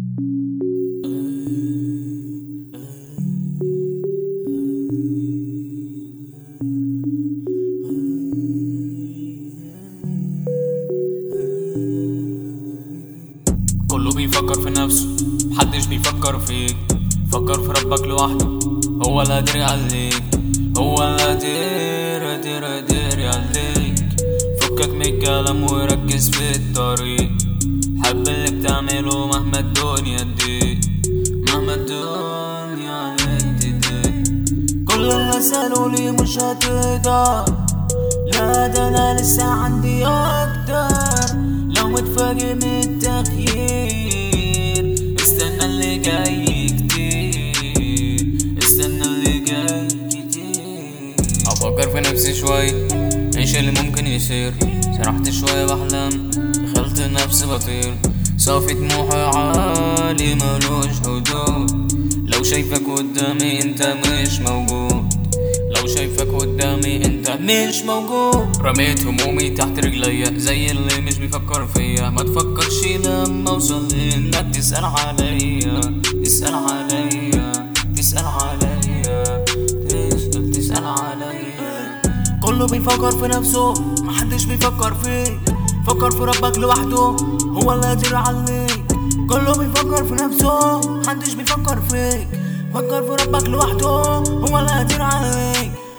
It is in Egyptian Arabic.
كله بيفكر في نفسه محدش بيفكر فيك فكر في ربك لوحده هو اللي قادر يعليك هو اللي قادر قادر قادر يعليك فكك من الكلام وركز في الطريق حب اللي بتعمله مهما الدنيا تضيق مهما الدنيا عليك تضيق كل اللي سألولي مش هتقدر لا ده انا لسه عندي اكتر لو متفاجئ من التغيير استنى اللي جاي كتير استنى اللي جاي كتير افكر في نفسي شوي ايش اللي ممكن يصير سرحت شوية بحلم دخلت نفسي بطير صافي طموحي عالي ملوش حدود لو شايفك قدامي انت مش موجود لو شايفك قدامي انت مش موجود رميت همومي تحت رجليا زي اللي مش بيفكر فيا ما تفكرش لما اوصل انك تسأل عليا تسأل عليا تسأل عليا تسأل تسأل عليا كله بيفكر في نفسه محدش بيفكر فيك فكر في ربك لوحده هو اللي قادر عليك كله بيفكر في نفسه محدش بيفكر فيك فكر في ربك لوحده هو اللي قادر عليك